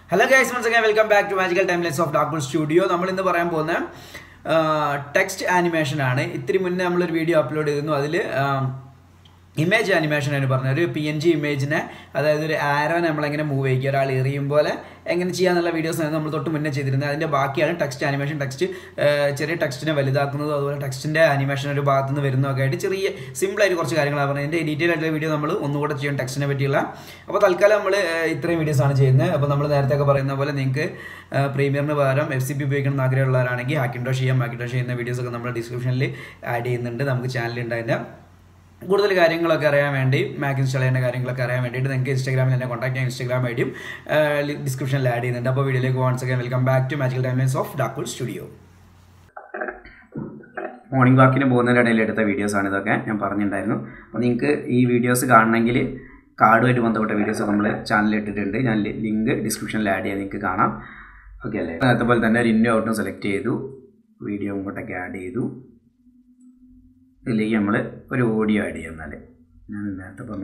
Hello guys once again welcome back to magical timelines of ഡാർക്കൂൾ studio നമ്മൾ ഇന്ന് പറയാൻ പോകുന്ന ടെക്സ്റ്റ് ആനിമേഷൻ ആണ് ഇത്തിരി മുന്നേ നമ്മളൊരു വീഡിയോ അപ്ലോഡ് ചെയ്തിരുന്നു അതിൽ ഇമേജ് ആനിമേഷൻ ആണ് പറഞ്ഞത് ഒരു പി എൻ ജി ഇമേജിനെ അതായത് ഒരു ആരോനെ നമ്മളെങ്ങനെ മൂവ് ചെയ്യിക്കുക ഒരാൾ എറിയും പോലെ എങ്ങനെ ചെയ്യാന്നുള്ള വീഡിയോസ് ആണ് നമ്മൾ തൊട്ട് മുന്നേ ചെയ്തിരുന്നത് അതിൻ്റെ ബാക്കിയാണ് ടെക്സ്റ്റ് ആനിമേഷൻ ടെക്സ്റ്റ് ചെറിയ ടെക്സ്റ്റിനെ വലുതാക്കുന്നതും അതുപോലെ ടെക്സ്റ്റിൻ്റെ ആനിമേഷൻ ഒരു ഭാഗത്ത് നിന്ന് വരുന്നതൊക്കെ ആയിട്ട് ചെറിയ സിമ്പിളായിട്ട് കുറച്ച് കാര്യങ്ങളാണ് പറഞ്ഞത് ഇതിൻ്റെ ഡീറ്റെയിൽ ആയിട്ടുള്ള വീഡിയോ നമ്മൾ ഒന്നുകൂടെ ചെയ്യും ടെക്സ്റ്റിനെ പറ്റിയുള്ള അപ്പോൾ തൽക്കാലം നമ്മൾ ഇത്രയും വീഡിയോസ് ആണ് ചെയ്യുന്നത് അപ്പോൾ നമ്മൾ നേരത്തെ ഒക്കെ പറയുന്ന പോലെ നിങ്ങൾക്ക് പ്രീമിയറിന് പകരം എഫ് സി പി ഉപയോഗിക്കണം എന്ന് ആഗ്രഹമുള്ളവരാണെങ്കിൽ ഹാക്കിൻഡോഷ് ചെയ്യാം ഹാക്കിൻഡോഷ് ചെയ്യുന്ന വീഡിയോസൊക്കെ നമ്മൾ ഡിസ്ക്രിപ്ഷനിൽ ആഡ് ചെയ്യുന്നുണ്ട് നമുക്ക് ചാനലുണ്ട് അതിൻ്റെ കൂടുതൽ കാര്യങ്ങളൊക്കെ അറിയാൻ വേണ്ടി മാക് ഇൻസ്റ്റാൾ ചെയ്യേണ്ട കാര്യങ്ങളൊക്കെ അറിയാൻ വേണ്ടിയിട്ട് നിങ്ങൾക്ക് ഇൻസ്റ്റാഗ്രാമിൽ എന്നെ കോൺടാക്ട് ചെയ്യാൻ ഇൻസ്റ്റാഗ്രാം ഐഡിയും ഡിസ്ക്രിപ്ഷനിൽ ആഡ് ചെയ്യുന്നുണ്ട് അപ്പോൾ വീഡിയോയിലേക്ക് once again welcome back to magical timelines of ഡാക്കൂൾ സ്റ്റുഡിയോ മോർണിംഗ് വാക്കിന് പോകുന്നതിൻ്റെ ഇടയിൽ എടുത്ത വീഡിയോസാണ് ഇതൊക്കെ ഞാൻ പറഞ്ഞിട്ടുണ്ടായിരുന്നു അപ്പോൾ നിങ്ങൾക്ക് ഈ വീഡിയോസ് കാണണമെങ്കിൽ കാർഡുമായിട്ട് ബന്ധപ്പെട്ട വീഡിയോസ് നമ്മൾ ചാനലിൽ ഇട്ടിട്ടുണ്ട് ഞാൻ ലിങ്ക് ഡിസ്ക്രിപ്ഷനിൽ ആഡ് ചെയ്യാൻ നിങ്ങൾക്ക് കാണാം ഓക്കെ അല്ലേ അതുപോലെ തന്നെ ഒരു ഇന്നോ ഔട്ടും സെലക്ട് ചെയ്തു വീഡിയോ ഇങ്ങോട്ടൊക്കെ ആഡ് ചെയ്തു ഇതിലേക്ക് നമ്മൾ ഒരു ഓഡിയോ ആഡ് ചെയ്യാം എന്നാൽ ഞാൻ നേരത്തെ പറഞ്ഞ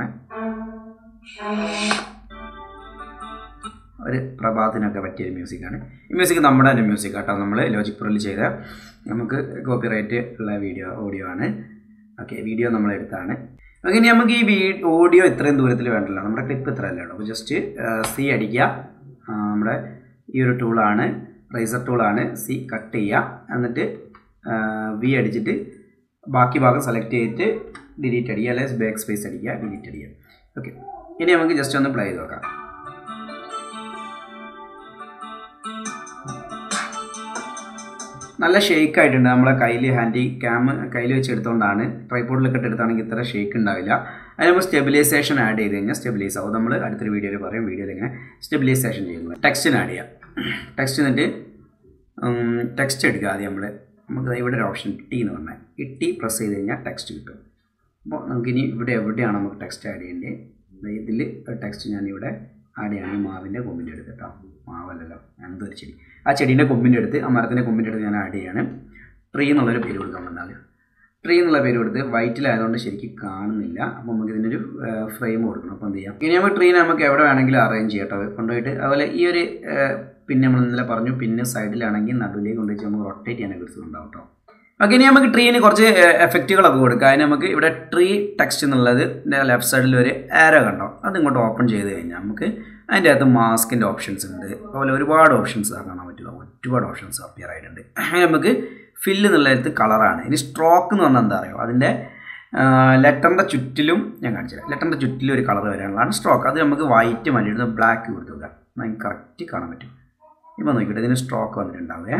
ഒരു പ്രഭാതത്തിനൊക്കെ പറ്റിയ മ്യൂസിക്കാണ് ഈ മ്യൂസിക് നമ്മുടെ തന്നെ മ്യൂസിക് കേട്ടോ നമ്മൾ ലോജിക് പ്രോയിൽ ചെയ്ത നമുക്ക് കോപ്പി റൈറ്റ് ഉള്ള വീഡിയോ ഓഡിയോ ആണ് ഓക്കെ വീഡിയോ നമ്മൾ എടുത്താണ് ഓക്കെ ഇനി നമുക്ക് ഈ വീ ഓഡിയോ ഇത്രയും ദൂരത്തിൽ വേണ്ടല്ലോ നമ്മുടെ ക്ലിപ്പ് ഇത്ര അല്ലേ അപ്പോൾ ജസ്റ്റ് സി അടിക്കുക നമ്മുടെ ഈ ഒരു ടൂളാണ് റൈസർ ടൂളാണ് സി കട്ട് ചെയ്യുക എന്നിട്ട് വി അടിച്ചിട്ട് ബാക്കി ഭാഗം സെലക്ട് ചെയ്തിട്ട് ഡിലീറ്റ് അടിക്കുക അല്ലെങ്കിൽ ബാക്ക് സ്പേസ് അടിക്കുക ഡിലീറ്റ് അടിക്കുക ഓക്കെ ഇനി നമുക്ക് ജസ്റ്റ് ഒന്ന് പ്ലേ ചെയ്ത് നോക്കാം നല്ല ഷേക്ക് ആയിട്ടുണ്ട് നമ്മളെ കയ്യിൽ ഹാൻഡി ക്യാം കയ്യിൽ വെച്ച് എടുത്തുകൊണ്ടാണ് ട്രൈപോഡിലൊക്കെ എടുത്താണെങ്കിൽ ഇത്ര ഷേക്ക് ഉണ്ടാവില്ല അതിന് നമ്മൾ സ്റ്റെബിലൈസേഷൻ ആഡ് ചെയ്ത് കഴിഞ്ഞാൽ സ്റ്റെബിലൈസ് ആവും നമ്മൾ അടുത്തൊരു വീഡിയോയിൽ പറയും വീഡിയോയിൽ എങ്ങനെ സ്റ്റെബിലൈസേഷൻ ചെയ്യുന്നത് ടെക്സ്റ്റിന് ആഡ് ചെയ്യാം ടെക്സ്റ്റ് എന്നിട്ട് ടെക്സ്റ്റ് എടുക്കുക ആദ്യം നമ്മൾ നമുക്ക് ഇവിടെ ഒരു ഓപ്ഷൻ ടി എന്ന് പറഞ്ഞാൽ ഈ ടി പ്രസ് ചെയ്ത് കഴിഞ്ഞാൽ ടെക്സ്റ്റ് കിട്ടും അപ്പോൾ നമുക്കിനി ഇവിടെ എവിടെയാണ് നമുക്ക് ടെക്സ്റ്റ് ആഡ് ചെയ്യേണ്ടത് ഇതിൽ ടെക്സ്റ്റ് ഞാനിവിടെ ആഡ് ചെയ്യണം മാവിൻ്റെ കൊമ്പിൻ്റെ അടുത്ത് കേട്ടോ മാവല്ലല്ലോ എന്തൊരു ചെടി ആ ചെടീൻ്റെ കൊമ്പിൻ്റെ അടുത്ത് ആ മരത്തിൻ്റെ കൊമ്പിൻ്റെ അടുത്ത് ഞാൻ ആഡ് ചെയ്യാണ് ട്രീ എന്നുള്ളൊരു പേര് കൊടുക്കാൻ വന്നാൽ ട്രീ എന്നുള്ള പേര് കൊടുത്ത് വൈറ്റിലായതുകൊണ്ട് ശരിക്കും കാണുന്നില്ല അപ്പോൾ നമുക്ക് ഇതിനൊരു ഫ്രെയിം കൊടുക്കണം അപ്പോൾ എന്ത് ചെയ്യാം ഇനി നമുക്ക് ട്രീനെ നമുക്ക് എവിടെ വേണമെങ്കിലും അറേഞ്ച് ചെയ്യാം കേട്ടോ കൊണ്ടുപോയിട്ട് അതുപോലെ ഈ ഒരു പിന്നെ നമ്മൾ ഇന്നലെ പറഞ്ഞു പിന്നെ സൈഡിലാണെങ്കിൽ നടുവിലേക്ക് കൊണ്ടുവച്ച് നമുക്ക് റൊട്ടേറ്റ് ചെയ്യാനൊക്കെ എടുത്തിട്ടുണ്ടാവും കേട്ടോ ഓക്കെ ഇനി നമുക്ക് ട്രീന് കുറച്ച് എഫക്റ്റുകളൊക്കെ കൊടുക്കുക അതിന് നമുക്ക് ഇവിടെ ട്രീ ടെക്സ്റ്റ് എന്നുള്ളത് ലെഫ്റ്റ് സൈഡിൽ ഒരു ആരോ കണ്ടോ അത് ഇങ്ങോട്ട് ഓപ്പൺ ചെയ്ത് കഴിഞ്ഞാൽ നമുക്ക് അതിൻ്റെ അകത്ത് മാസ്കിൻ്റെ ഓപ്ഷൻസ് ഉണ്ട് അതുപോലെ ഒരുപാട് ഓപ്ഷൻസ് കാണാൻ പറ്റില്ല ഒരുപാട് ഓപ്ഷൻസ് അപ്പിയർ ആയിട്ടുണ്ട് നമുക്ക് ഫില്ല് എന്നുള്ളത് കളറാണ് ഇനി സ്ട്രോക്ക് എന്ന് പറഞ്ഞാൽ എന്താ അറിയോ അതിൻ്റെ ലെറ്ററിൻ്റെ ചുറ്റിലും ഞാൻ കാണിച്ചില്ല ലെറ്ററിൻ്റെ ചുറ്റിലും ഒരു കളർ വരാനുള്ളതാണ് സ്ട്രോക്ക് അത് നമുക്ക് വൈറ്റ് മാറ്റിയിട്ട് ബ്ലാക്ക് കൊടുത്തു നോക്കാം നമുക്ക് കറക്റ്റ് കാണാൻ പറ്റും ഇപ്പോൾ നോക്കിയിട്ട് ഇതിന് സ്ട്രോക്ക് വന്നിട്ടുണ്ടാവേ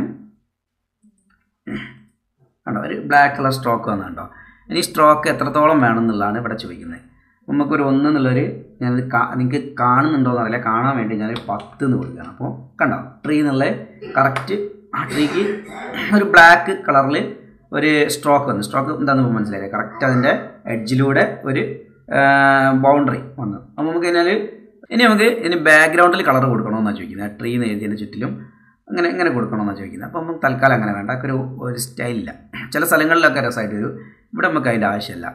കണ്ടോ ഒരു ബ്ലാക്ക് കളർ സ്ട്രോക്ക് വന്നിട്ടുണ്ടോ ഇനി സ്ട്രോക്ക് എത്രത്തോളം വേണം എന്നുള്ളതാണ് ഇവിടെ ചോദിക്കുന്നത് നമുക്കൊരു ഒന്ന് എന്നുള്ളൊരു ഞാനത് നിങ്ങൾക്ക് കാണുന്നുണ്ടോ എന്നറിയില്ല കാണാൻ വേണ്ടി ഞാനൊരു പത്ത് എന്ന് കൊടുക്കുകയാണ് അപ്പോൾ കണ്ടോ ട്രീ എന്നുള്ള കറക്റ്റ് ആ ട്രീക്ക് ഒരു ബ്ലാക്ക് കളറിൽ ഒരു സ്ട്രോക്ക് വന്നു സ്ട്രോക്ക് എന്താണെന്ന് മനസ്സിലായില്ലേ കറക്റ്റ് അതിൻ്റെ എഡ്ജിലൂടെ ഒരു ബൗണ്ടറി വന്നു അപ്പോൾ നമുക്ക് കഴിഞ്ഞാൽ ഇനി നമുക്ക് ഇനി ബാക്ക്ഗ്രൗണ്ടിൽ കളർ കൊടുക്കണമെന്നാണ് ചോദിക്കുന്നത് ട്രീ എഴുതിയതിൻ്റെ ചുറ്റിലും അങ്ങനെ ഇങ്ങനെ കൊടുക്കണമെന്നാണ് ചോദിക്കുന്നത് അപ്പോൾ നമുക്ക് തൽക്കാലം അങ്ങനെ വേണ്ട ഒരു ഒരു സ്റ്റൈലില്ല ചില സ്ഥലങ്ങളിലൊക്കെ രസമായിട്ട് വരും ഇവിടെ നമുക്ക് അതിൻ്റെ ആവശ്യമില്ല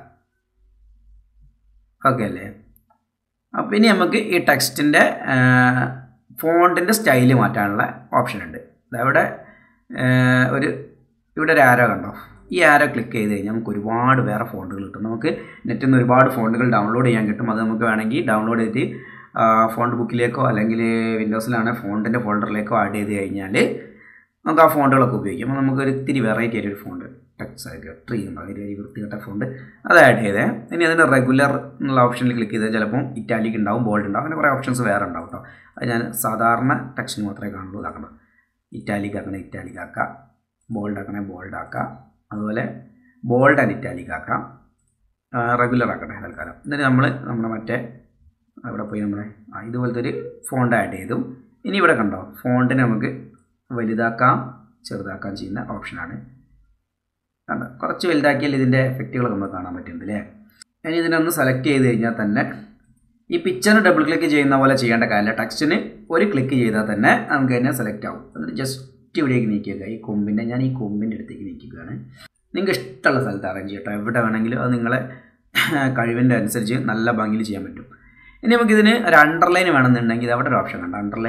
ഓക്കെ അല്ലേ അപ്പോൾ ഇനി നമുക്ക് ഈ ടെക്സ്റ്റിൻ്റെ ഫോണ്ടിൻ്റെ സ്റ്റൈല് മാറ്റാനുള്ള ഓപ്ഷൻ ഉണ്ട് അവിടെ ഒരു ഇവിടെ ഒരു ആരോ കണ്ടോ ഈ ആരോ ക്ലിക്ക് ചെയ്ത് കഴിഞ്ഞാൽ നമുക്ക് ഒരുപാട് വേറെ ഫോണ്ടുകൾ കിട്ടും നമുക്ക് നെറ്റിൽ നിന്ന് ഒരുപാട് ഫോണ്ടുകൾ ഡൗൺലോഡ് ചെയ്യാൻ കിട്ടും അത് നമുക്ക് വേണമെങ്കിൽ ഡൗൺലോഡ് ചെയ്തിട്ട് ഫോണ്ട് ബുക്കിലേക്കോ അല്ലെങ്കിൽ വിൻഡോസിലാണ് ഫോണ്ടിൻ്റെ ഫോൾഡറിലേക്കോ ആഡ് ചെയ്ത് കഴിഞ്ഞാൽ നമുക്ക് ആ ഫോണ്ടുകളൊക്കെ ഉപയോഗിക്കും അപ്പോൾ നമുക്കൊരു ഇത്തിരി വെറൈറ്റി ആയിട്ടൊരു ഫോണ്ട് ടെക്സ് ആയിട്ട് ട്രീ ഉണ്ടാകും ഒരു വൃത്തികെട്ട ഫോണ്ട് അത് ആഡ് ചെയ്തേ ഇനി അതിൻ്റെ റെഗുലർ എന്നുള്ള ഓപ്ഷനിൽ ക്ലിക്ക് ചെയ്താൽ ചിലപ്പോൾ ഇറ്റാലിക് ഉണ്ടാവും ബോൾഡ് ഉണ്ടാവും അങ്ങനെ കുറേ ഓപ്ഷൻസ് വേറെ ഉണ്ടാവും കേട്ടോ അത് ഞാൻ സാധാരണ ടെക്സ്റ്റിന് മാത്രമേ കാണുള്ളൂ ഇതാക്കണം ഇറ്റാലിക് ആക്കണേ ഇറ്റാലിക് ആക്കാം ബോൾഡ് ആക്കണേ ബോൾഡ് ആക്കാം അതുപോലെ ബോൾഡ് ആൻഡ് ഇറ്റാലിക് ആക്കാം റെഗുലർ ആക്കട്ടെ തൽക്കാലം എന്നിട്ട് നമ്മൾ നമ്മുടെ മറ്റേ അവിടെ പോയി നമ്മുടെ ഇതുപോലത്തെ ഒരു ഫോണ്ട് ആഡ് ചെയ്തു ഇനി ഇവിടെ കണ്ടോ ഫോണ്ടിനെ നമുക്ക് വലുതാക്കാം ചെറുതാക്കാം ചെയ്യുന്ന ഓപ്ഷനാണ് കണ്ടോ കുറച്ച് വലുതാക്കിയാൽ ഇതിൻ്റെ എഫക്റ്റുകളൊക്കെ നമുക്ക് കാണാൻ പറ്റുന്നുണ്ട് അല്ലേ ഇനി ഇതിനൊന്ന് സെലക്ട് ചെയ്ത് കഴിഞ്ഞാൽ തന്നെ ഈ പിക്ചറിന് ഡബിൾ ക്ലിക്ക് ചെയ്യുന്ന പോലെ ചെയ്യേണ്ട കാര്യമില്ല ടെക്സ്റ്റിന് ഒരു ക്ലിക്ക് ചെയ്താൽ തന്നെ നമുക്ക് തന്നെ സെലക്ട് ആവും എന്നിട്ട് ജസ്റ്റ് ഇവിടേക്ക് നീക്കിയേക്കുക ഈ കൊമ്പിൻ്റെ ഞാൻ ഈ കൊമ്പിൻ്റെ അടുത്തേക്ക് നീക്കുകയാണ് നിങ്ങൾക്ക് ഇഷ്ടമുള്ള സ്ഥലത്ത് അറേഞ്ച് ചെയ്യട്ടോ എവിടെ വേണമെങ്കിലും അത് നിങ്ങളെ കഴിവിൻ്റെ അനുസരിച്ച് നല്ല ഭംഗിയിൽ ചെയ്യാൻ പറ്റും ഇനി നമുക്കിതിന് ഒരു അണ്ടർലൈൻ വേണമെന്നുണ്ടെങ്കിൽ അവിടെ ഒരു ഓപ്ഷൻ കണ്ട അണ്ടർലൈൻ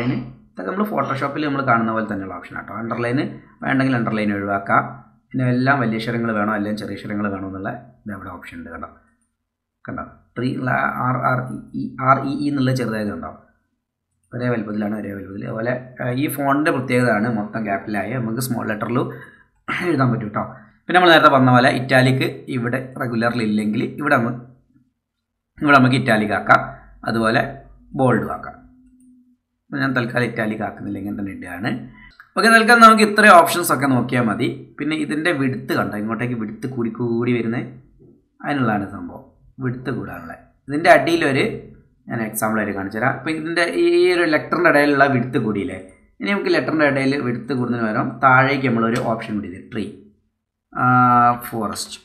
ഇതൊക്കെ നമ്മൾ ഫോട്ടോഷോപ്പിൽ നമ്മൾ കാണുന്ന പോലെ തന്നെയുള്ള ഓപ്ഷൻ കേട്ടോ അണ്ടർലൈന് വേണ്ടെങ്കിൽ അണ്ടർലൈൻ ഒഴിവാക്കാം പിന്നെ എല്ലാം വലിയ അക്ഷരങ്ങൾ വേണോ അല്ലെങ്കിൽ ചെറിയ അക്ഷരങ്ങൾ വേണോ എന്നുള്ള ഇത് അവിടെ ഓപ്ഷൻ ഉണ്ട് കണ്ടോ കണ്ടോ tree R R E R E E എന്നുള്ള ചെറുതായത് കണ്ടോ ഒരേ വലുപ്പത്തിലാണ് ഒരേ വലുപ്പത്തിൽ അതുപോലെ ഈ ഫോണിൻ്റെ പ്രത്യേകതയാണ് മൊത്തം ക്യാപിറ്റലായി നമുക്ക് സ്മോൾ ലെറ്ററിൽ എഴുതാൻ പറ്റും കേട്ടോ പിന്നെ നമ്മൾ നേരത്തെ പറഞ്ഞ പോലെ ഇറ്റാലിക്ക് ഇവിടെ റെഗുലറിൽ ഇല്ലെങ്കിൽ ഇവിടെ നമുക്ക് ഇവിടെ നമുക്ക് ഇറ്റാലിക് ആക്കാം അതുപോലെ ബോൾഡും ആക്കാം ഞാൻ തൽക്കാലം ഇറ്റാലിക് ആക്കുന്നില്ല ഇങ്ങനെ തന്നെ ഇടുകയാണ് ഓക്കെ തൽക്കാലം നമുക്ക് ഇത്രയും ഓപ്ഷൻസ് ഒക്കെ നോക്കിയാൽ മതി പിന്നെ ഇതിൻ്റെ വിടുത്ത് കണ്ടോ ഇങ്ങോട്ടേക്ക് വിടുത്ത് കൂടി കൂടി വരുന്നത് അതിനുള്ളതാണ് സംഭവം വിടുത്ത് കൂടാനുള്ള ഇതിൻ്റെ അടിയിലൊരു ഞാൻ എക്സാമ്പിൾ ആയിട്ട് കാണിച്ചു തരാം അപ്പോൾ ഇതിൻ്റെ ഈ ഒരു ലെറ്ററിൻ്റെ ഇടയിലുള്ള വിടുത്ത് കൂടിയില്ലേ ഇനി നമുക്ക് ലെറ്ററിൻ്റെ ഇടയിൽ വിടുത്ത് കൂടുന്നതിന് പകരം താഴേക്ക് നമ്മളൊരു ഓപ്ഷൻ കൂടി ട്രീ ഫോറസ്റ്റ്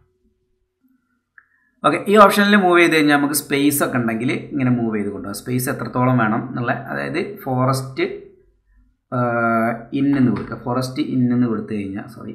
ഓക്കെ ഈ ഓപ്ഷനിൽ മൂവ് ചെയ്ത് കഴിഞ്ഞാൽ നമുക്ക് സ്പേസ് ഒക്കെ ഉണ്ടെങ്കിൽ ഇങ്ങനെ മൂവ് ചെയ്ത് കൊണ്ടുപോകാം സ്പേസ് എത്രത്തോളം വേണം എന്നുള്ള അതായത് ഫോറസ്റ്റ് ഇന്നെന്ന് കൊടുക്കുക ഫോറസ്റ്റ് ഇന്നെന്ന് കൊടുത്തു കഴിഞ്ഞാൽ സോറി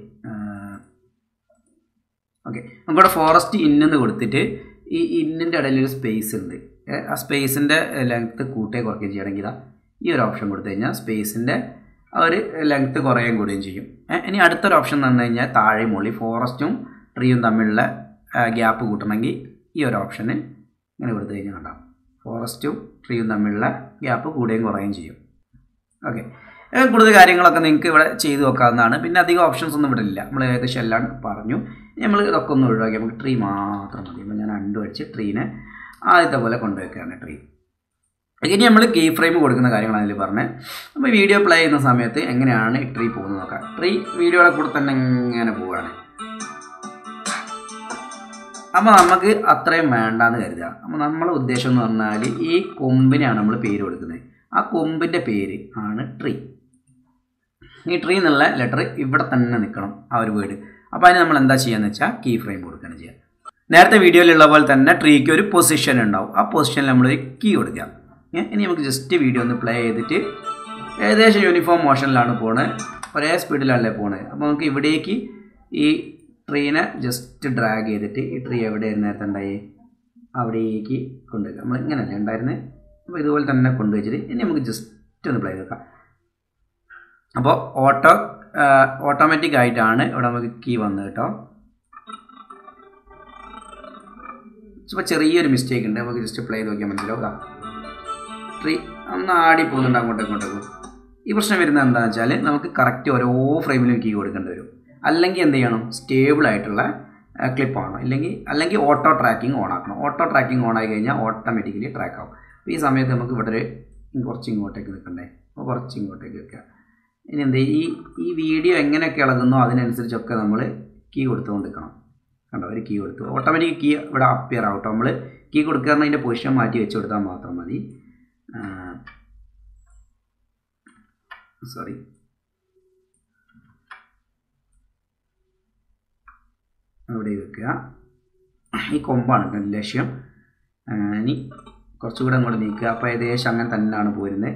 ഓക്കെ നമുക്കിവിടെ ഫോറസ്റ്റ് ഇന്നെന്ന് കൊടുത്തിട്ട് ഈ ഇന്നിൻ്റെ ഇടയിൽ ഒരു സ്പേസ് ഉണ്ട് ആ സ്പേസിൻ്റെ ലെങ്ത്ത് കൂട്ടുകയോ കുറയ്ക്കുകയും ചെയ്യണമെങ്കിൽ ഇതാ ഈ ഒരു ഓപ്ഷൻ കൊടുത്തു കഴിഞ്ഞാൽ സ്പേസിൻ്റെ ആ ഒരു ലെങ്ത്ത് കുറയുകയും കൂടുകയും ചെയ്യും ഇനി അടുത്തൊരു ഓപ്ഷൻ എന്ന് പറഞ്ഞു കഴിഞ്ഞാൽ താഴെ മുകളിൽ ഫോറസ്റ്റും ട്രീയും തമ്മിലുള്ള ഗ്യാപ്പ് കൂട്ടണമെങ്കിൽ ഈ ഒരു ഓപ്ഷന് ഇങ്ങനെ കൊടുത്തു കഴിഞ്ഞാൽ കണ്ടാം ഫോറസ്റ്റും ട്രീയും തമ്മിലുള്ള ഗ്യാപ്പ് കൂടുകയും കുറയുകയും ചെയ്യും ഓക്കെ കൂടുതൽ കാര്യങ്ങളൊക്കെ നിങ്ങൾക്ക് ഇവിടെ ചെയ്ത് നോക്കാവുന്നതാണ് പിന്നെ അധികം ഓപ്ഷൻസ് ഒന്നും ഇവിടെ ഇല്ല നമ്മൾ ഏകദേശം എല്ലാം പറഞ്ഞു നമ്മൾ ഇതൊക്കെ ഒന്ന് ഒഴിവാക്കി നമുക്ക് ട്രീ മാത്രം മതി അപ്പോൾ ഞാൻ അണ്ടു അടിച്ച് ട്രീനെ ആദ്യത്തെ പോലെ കൊണ്ടുവയ്ക്കുകയാണ് ട്രീ ഇനി നമ്മൾ കീ ഫ്രെയിം കൊടുക്കുന്ന കാര്യങ്ങളാണ് അതിൽ പറഞ്ഞത് അപ്പോൾ വീഡിയോ പ്ലേ ചെയ്യുന്ന സമയത്ത് എങ്ങനെയാണ് ഈ ട്രീ പോകുന്നത് നോക്കാം ട്രീ വീഡിയോയുടെ കൂടെ തന്നെ ഇങ്ങനെ പോവുകയാണ് അപ്പോൾ നമുക്ക് അത്രയും വേണ്ടാന്ന് കരുതുക അപ്പോൾ നമ്മളെ ഉദ്ദേശം എന്ന് പറഞ്ഞാൽ ഈ കൊമ്പിനെയാണ് നമ്മൾ പേര് കൊടുക്കുന്നത് ആ കൊമ്പിൻ്റെ പേര് ആണ് ട്രീ ഈ ട്രീ എന്നുള്ള ലെറ്റർ ഇവിടെ തന്നെ നിൽക്കണം ആ ഒരു വേർഡ് അപ്പോൾ അതിന് നമ്മൾ എന്താ ചെയ്യാന്ന് വെച്ചാൽ കീ ഫ്രെയിം കൊടുക്കുകയാണ് ചെയ്യുക നേരത്തെ വീഡിയോയിലുള്ള പോലെ തന്നെ ട്രീക്ക് ഒരു പൊസിഷൻ ഉണ്ടാവും ആ പൊസിഷനിൽ നമ്മൾ ഒരു കീ കൊടുക്കുക ഇനി നമുക്ക് ജസ്റ്റ് വീഡിയോ ഒന്ന് പ്ലേ ചെയ്തിട്ട് ഏകദേശം യൂണിഫോം മോഷനിലാണ് പോണത് ഒരേ സ്പീഡിലാണല്ലേ പോണത് അപ്പോൾ നമുക്ക് ഇവിടേക്ക് ഈ ട്രീനെ ജസ്റ്റ് ഡ്രാഗ് ചെയ്തിട്ട് ഈ ട്രീ എവിടെയായിരുന്നു നേരത്തെ ഉണ്ടായി അവിടേക്ക് കൊണ്ടുവയ്ക്കുക നമ്മൾ ഇങ്ങനെയല്ലേ ഉണ്ടായിരുന്നത് അപ്പോൾ ഇതുപോലെ തന്നെ കൊണ്ടുവച്ചിട്ട് ഇനി നമുക്ക് ജസ്റ്റ് ഒന്ന് പ്ലേ ചെയ്തേക്കാം അപ്പോൾ ഓട്ടോ ഓട്ടോമാറ്റിക് ആയിട്ടാണ് ഇവിടെ നമുക്ക് കീ വന്നത് കേട്ടോ ഇപ്പോൾ ചെറിയൊരു മിസ്റ്റേക്ക് ഉണ്ട് നമുക്ക് ജസ്റ്റ് പ്ലേ ചെയ്ത് നോക്കിയാൽ മനസ്സിലാവും ട്രീ ഒന്ന് ആടി പോകുന്നുണ്ട് അങ്ങോട്ടും ഇങ്ങോട്ടേക്കും ഈ പ്രശ്നം വരുന്നത് എന്താണെന്ന് വെച്ചാൽ നമുക്ക് കറക്റ്റ് ഓരോ ഫ്രെയിമിലും കീ കൊടുക്കേണ്ടി വരും അല്ലെങ്കിൽ എന്ത് ചെയ്യണം സ്റ്റേബിൾ ആയിട്ടുള്ള ക്ലിപ്പ് ആണോ അല്ലെങ്കിൽ അല്ലെങ്കിൽ ഓട്ടോ ട്രാക്കിംഗ് ഓൺ ആക്കണം ഓട്ടോ ട്രാക്കിംഗ് ഓൺ ആയി കഴിഞ്ഞാൽ ഓട്ടോമാറ്റിക്കലി ട്രാക്ക് ആവും അപ്പോൾ ഈ സമയത്ത് നമുക്ക് ഇവിടെ ഒരു കുറച്ച് ഇങ്ങോട്ടേക്ക് നിൽക്കണ്ടേ അപ്പോൾ കുറച്ച് ഇങ്ങോട്ടേക്ക് വെക്കുക ഇനി എന്ത് ഈ ഈ വീഡിയോ എങ്ങനെയൊക്കെ ഇളകുന്നോ അതിനനുസരിച്ചൊക്കെ നമ്മൾ കീ കൊടുത്തുകൊണ്ട് നിൽക്കണം കണ്ടോ ഒരു കീ കൊടുത്തു ഓട്ടോമാറ്റിക് കീ ഇവിടെ അപ്പിയർ ആവട്ടോ നമ്മൾ കീ കൊടുക്കുക അതിൻ്റെ പൊസിഷൻ മാറ്റി വെച്ച് കൊടുത്താൽ മാത്രം മതി സോറി അവിടെ വെക്കുക ഈ കൊമ്പാണ് കേട്ടോ ലക്ഷ്യം ഇനി കുറച്ചുകൂടെ അങ്ങോട്ട് നീക്കുക അപ്പോൾ ഏകദേശം അങ്ങനെ തന്നെയാണ് പോരുന്നത്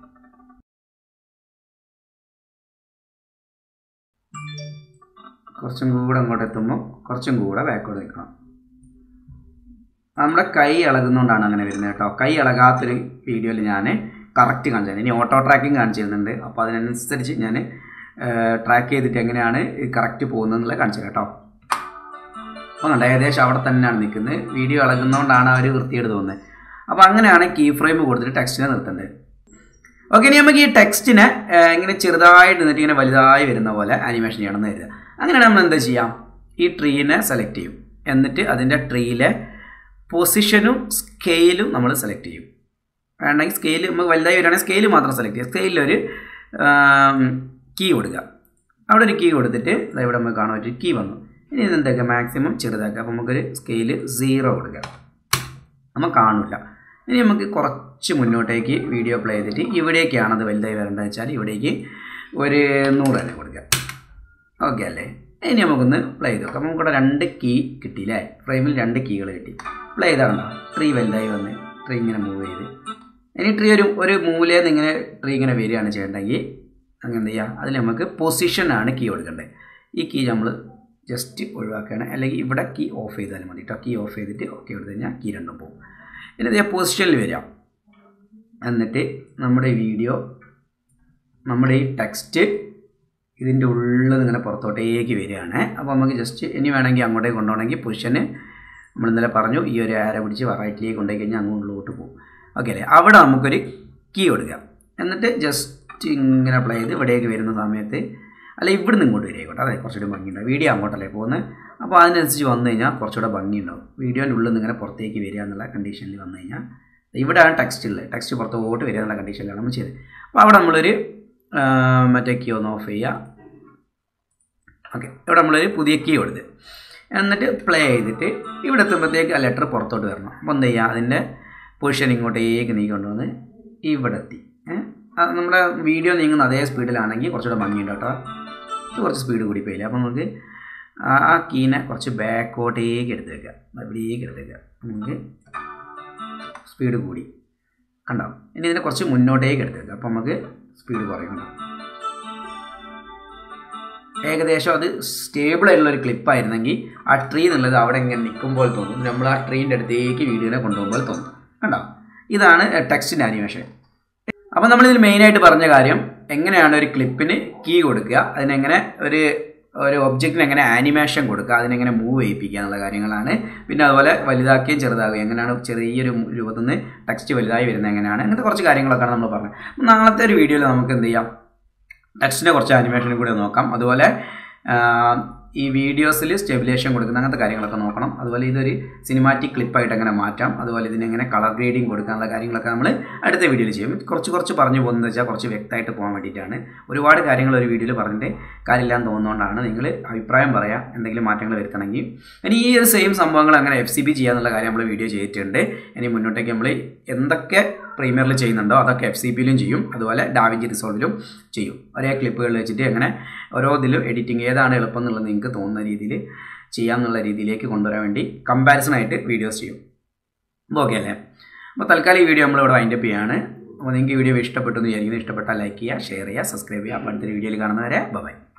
കുറച്ചും കൂടെ അങ്ങോട്ട് എത്തുമ്പോൾ കുറച്ചും കൂടെ ബാക്കോട്ട് നിൽക്കണം നമ്മുടെ കൈ ഇളകുന്നതുകൊണ്ടാണ് അങ്ങനെ വരുന്നത് കേട്ടോ കൈ ഇളകാത്തൊരു വീഡിയോയിൽ ഞാൻ കറക്റ്റ് കാണിച്ചു ഇനി ഓട്ടോ ട്രാക്കിംഗ് കാണിച്ചു തരുന്നുണ്ട് അപ്പോൾ അതിനനുസരിച്ച് ഞാൻ ട്രാക്ക് ചെയ്തിട്ട് എങ്ങനെയാണ് കറക്റ്റ് പോകുന്നതെന്നുള്ളത് കാണിച്ചു കേട്ടോ അപ്പോൾ കണ്ടോ ഏകദേശം അവിടെ തന്നെയാണ് നിൽക്കുന്നത് വീഡിയോ ഇളകുന്നതുകൊണ്ടാണ് അവർ വൃത്തിയേട് തോന്നുന്നത് അപ്പോൾ അങ്ങനെയാണ് കീ ഫ്രെയിം കൊടുത്തിട്ട് ടെക്സ്റ്റിനെ നിർത്തേണ്ടത് ഓക്കെ ഇനി നമുക്ക് ഈ ടെക്സ്റ്റിനെ ഇങ്ങനെ ചെറുതായിട്ട് നിന്നിട്ട് ഇങ്ങനെ വലുതായി വരുന്ന പോലെ ആനിമേഷൻ ചെയ്യണമെന്ന് കരുതുക അങ്ങനെ നമ്മൾ എന്താ ചെയ്യാം ഈ ട്രീനെ സെലക്ട് ചെയ്യും എന്നിട്ട് അതിൻ്റെ ട്രീയിലെ പൊസിഷനും സ്കെയിലും നമ്മൾ സെലക്ട് ചെയ്യും വേണമെങ്കിൽ സ്കെയിൽ നമുക്ക് വലുതായി വരികയാണെങ്കിൽ സ്കെയിൽ മാത്രം സെലക്ട് ചെയ്യുക സ്കെയിലൊരു കീ കൊടുക്കുക അവിടെ ഒരു കീ കൊടുത്തിട്ട് ഇവിടെ നമുക്ക് കാണാൻ പറ്റും കീ വന്നു ഇനി ഇതെന്തൊക്കെ മാക്സിമം ചെറുതാക്കുക അപ്പോൾ നമുക്കൊരു സ്കെയിൽ സീറോ കൊടുക്കുക നമ്മൾ കാണില്ല ഇനി നമുക്ക് കുറച്ച് മുന്നോട്ടേക്ക് വീഡിയോ പ്ലേ ചെയ്തിട്ട് ഇവിടേക്കാണ് അത് വലുതായി വരേണ്ടത് വെച്ചാൽ ഇവിടേക്ക് ഒരു നൂറ് തന്നെ കൊടുക്കുക ഓക്കെ അല്ലേ ഇനി നമുക്കൊന്ന് പ്ലേ ചെയ്ത് നോക്കാം നമുക്കിവിടെ രണ്ട് കീ കിട്ടിയില്ലേ ഫ്രെയിമിൽ രണ്ട് കീകൾ കിട്ടി പ്ലേ ചെയ്താണ്ടോ ട്രീ വലുതായി വന്ന് ട്രീ ഇങ്ങനെ മൂവ് ചെയ്ത് ഇനി ട്രീ ഒരു ഒരു മൂലയിൽ നിന്ന് ഇങ്ങനെ ട്രീ ഇങ്ങനെ വരികയാണ് ചെയ്യേണ്ടെങ്കിൽ അങ്ങനെ എന്ത് ചെയ്യുക അതിൽ നമുക്ക് പൊസിഷനാണ് കീ കൊടുക്കേണ്ടത് ഈ കീ നമ്മൾ ജസ്റ്റ് ഒഴിവാക്കുകയാണ് അല്ലെങ്കിൽ ഇവിടെ കീ ഓഫ് ചെയ്താലും മതി കേട്ടോ കീ ഓഫ് ചെയ്തിട്ട് ഓക്കെ കൊടുത്തു കഴിഞ്ഞാൽ കീ രണ്ടും പോകും ഇനി ഇതേ പൊസിഷനിൽ വരാം എന്നിട്ട് നമ്മുടെ വീഡിയോ നമ്മുടെ ഈ ടെക്സ്റ്റ് ഇതിൻ്റെ ഉള്ളിൽ നിന്ന് ഇങ്ങനെ പുറത്തോട്ടേക്ക് വരികയാണ് അപ്പോൾ നമുക്ക് ജസ്റ്റ് ഇനി വേണമെങ്കിൽ അങ്ങോട്ടേക്ക് കൊണ്ടുപോകണമെങ്കിൽ പൊസിഷന് നമ്മൾ ഇന്നലെ പറഞ്ഞു ഈ ഒരു ആര പിടിച്ച് റൈറ്റിലേക്ക് കൊണ്ടുപോയി കഴിഞ്ഞാൽ അങ്ങോട്ടിലോട്ട് പോകും ഓക്കെ അല്ലേ അവിടെ നമുക്കൊരു കീ കൊടുക്കാം എന്നിട്ട് ജസ്റ്റ് ഇങ്ങനെ പ്ലേ ചെയ്ത് ഇവിടേക്ക് വരുന്ന സമയത്ത് അല്ല ഇവിടെ നിന്ന് ഇങ്ങോട്ട് വരികയായിക്കോട്ടെ അതെ കുറച്ചുകൂടി ഭംഗിയുണ്ടാവും വീഡിയോ അങ്ങോട്ടല്ലേ പോകുന്നത് അപ്പോൾ അതിനനുസരിച്ച് വന്നു കഴിഞ്ഞാൽ കുറച്ചുകൂടെ ഭംഗിയുണ്ടാവും വീഡിയോൻ്റെ ഉള്ളിൽ നിന്ന് ഇങ്ങനെ പുറത്തേക്ക് വരിക എന്നുള്ള കണ്ടീഷനിൽ വന്നു കഴിഞ്ഞാൽ ഇവിടെയാണ് ടെക്സ്റ്റ് ഉള്ളത് ടെക്സ്റ്റ് പുറത്തോട്ട് വരിക എന്നുള്ള കണ്ടീഷനിലാണ് നമ്മൾ ചെയ്തത് അപ്പോൾ അവിടെ നമ്മളൊരു ആ, മറ്റേ കീ ഒന്ന് ഓഫ് ചെയ്യുക ഓക്കെ ഇവിടെ നമ്മളൊരു പുതിയ കീ കൊടുത്ത് എന്നിട്ട് പ്ലേ ചെയ്തിട്ട് ഇവിടെ എത്തുമ്പോഴത്തേക്ക് ആ ലെറ്റർ പുറത്തോട്ട് വരണം അപ്പോൾ എന്ത് ചെയ്യുക അതിൻ്റെ പൊസിഷൻ ഇങ്ങോട്ടേക്ക് നീക്കൊണ്ടുവന്ന് ഇവിടെ എത്തി ഏ? ആ, നമ്മുടെ വീഡിയോ നീങ്ങുന്ന അതേ സ്പീഡിലാണെങ്കിൽ കുറച്ചുകൂടെ ഭംഗിയുണ്ട് കേട്ടോ ഇത് കുറച്ച് സ്പീഡ് കൂടി പോയില്ല അപ്പോൾ നമുക്ക് ആ ആ കീനെ കുറച്ച് ബാക്കോട്ടേക്ക് എടുത്ത് വെക്കാം ഇവിടേക്ക് എടുത്ത് വെക്കാം നമുക്ക് സ്പീഡ് കൂടി കണ്ടോ ഇനി ഇതിനെ കുറച്ച് മുന്നോട്ടേക്ക് എടുത്ത് വെക്കാം അപ്പോൾ നമുക്ക് സ്പീഡ് കുറയും കണ്ടോ ഏകദേശം അത് സ്റ്റേബിൾ ആയിട്ടുള്ള ഒരു ക്ലിപ്പായിരുന്നെങ്കിൽ ആ ട്രീ എന്നുള്ളത് അവിടെ ഇങ്ങനെ നിൽക്കുമ്പോൾ തോന്നും നമ്മൾ ആ ട്രീൻ്റെ അടുത്തേക്ക് വീഡിയോനെ കൊണ്ടുപോകുമ്പോൾ തോന്നും കണ്ടോ ഇതാണ് ടെക്സ്റ്റിൻ്റെ ആനിമേഷൻ അപ്പോൾ നമ്മളിതിൽ മെയിനായിട്ട് പറഞ്ഞ കാര്യം എങ്ങനെയാണ് ഒരു ക്ലിപ്പിന് കീ കൊടുക്കുക അതിനെങ്ങനെ ഒരു ഒരു ഒബ്ജക്റ്റിന് എങ്ങനെ ആനിമേഷൻ കൊടുക്കുക അതിനെങ്ങനെ മൂവ് ചെയ്യിപ്പിക്കുക എന്നുള്ള കാര്യങ്ങളാണ് പിന്നെ അതുപോലെ വലുതാക്കുകയും ചെറുതാക്കുകയും എങ്ങനെയാണ് ചെറിയൊരു രൂപത്തിൽ നിന്ന് ടെക്സ്റ്റ് വലുതായി വരുന്നത് എങ്ങനെയാണ് അങ്ങനത്തെ കുറച്ച് കാര്യങ്ങളൊക്കെയാണ് നമ്മൾ പറഞ്ഞത് അപ്പോൾ നാളത്തെ ഒരു വീഡിയോയിൽ നമുക്ക് എന്ത് ചെയ്യാം ടെക്സ്റ്റിൻ്റെ കുറച്ച് ആനിമേഷനും കൂടി നോക്കാം അതുപോലെ ആ, ഈ വീഡിയോസിൽ സ്റ്റെബിലേഷൻ കൊടുക്കുന്ന അങ്ങനത്തെ കാര്യങ്ങളൊക്കെ നോക്കണം അതുപോലെ ഇതൊരു സിനിമാറ്റിക് ക്ലിപ്പായിട്ട് എങ്ങനെ മാറ്റാം അതുപോലെ ഇതിനെങ്ങനെ കളർ ഗ്രേഡിങ് കൊടുക്കാനുള്ള കാര്യങ്ങളൊക്കെ നമ്മൾ അടുത്ത വീഡിയോയിൽ ചെയ്യും കുറച്ച് കുറച്ച് പറഞ്ഞു പോകുന്നത് വെച്ചാൽ കുറച്ച് വ്യക്തമായിട്ട് പോകാൻ വേണ്ടിയിട്ടാണ് ഒരുപാട് കാര്യങ്ങൾ ഒരു വീഡിയോയിൽ പറഞ്ഞിട്ട് കാര്യമില്ലാന്ന് തോന്നുന്നതുകൊണ്ടാണ് നിങ്ങൾ അഭിപ്രായം പറയാം എന്തെങ്കിലും മാറ്റങ്ങൾ വരുത്തണമെങ്കിൽ ഇനി ഈ ഒരു സെയിം സംഭവങ്ങൾ അങ്ങനെ എഫ് സി ബി ചെയ്യാന്നുള്ള കാര്യം നമ്മൾ വീഡിയോ ചെയ്തിട്ടുണ്ട് ഇനി മുന്നോട്ടേക്ക് നമ്മൾ എന്തൊക്കെ പ്രീമിയറിൽ ചെയ്യുന്നുണ്ടോ അതൊക്കെ എഫ് സി പിയിലും ചെയ്യും അതുപോലെ ഡാവിഞ്ചി റിസോൾവിലും ചെയ്യും ഒരേ ക്ലിപ്പുകൾ വെച്ചിട്ട് എങ്ങനെ ഓരോ ഇതിലും എഡിറ്റിംഗ് ഏതാണ് എളുപ്പം എന്നുള്ളത് നിങ്ങൾക്ക് തോന്നുന്ന രീതിയിൽ ചെയ്യാമെന്നുള്ള രീതിയിലേക്ക് കൊണ്ടുവരാൻ വേണ്ടി കമ്പാരിസൺ ആയിട്ട് വീഡിയോസ് ചെയ്യും അപ്പോൾ ഓക്കെ അല്ലേ അപ്പോൾ തൽക്കാലം ഈ വീഡിയോ നമ്മളിവിടെ വൈൻഡപ്പ് ചെയ്യാണ് അപ്പോൾ നിങ്ങൾക്ക് ഈ വീഡിയോ ഇഷ്ടപ്പെട്ടു എന്ന് വിചാരിക്കുന്നു ഇഷ്ടപ്പെട്ടാൽ ലൈക്ക് ചെയ്യുക ഷെയർ ചെയ്യുക സബ്സ്ക്രൈബ് ചെയ്യുക അപ്പോൾ അടുത്തൊരു വീഡിയോയിൽ കാണുന്നവരെ ബൈ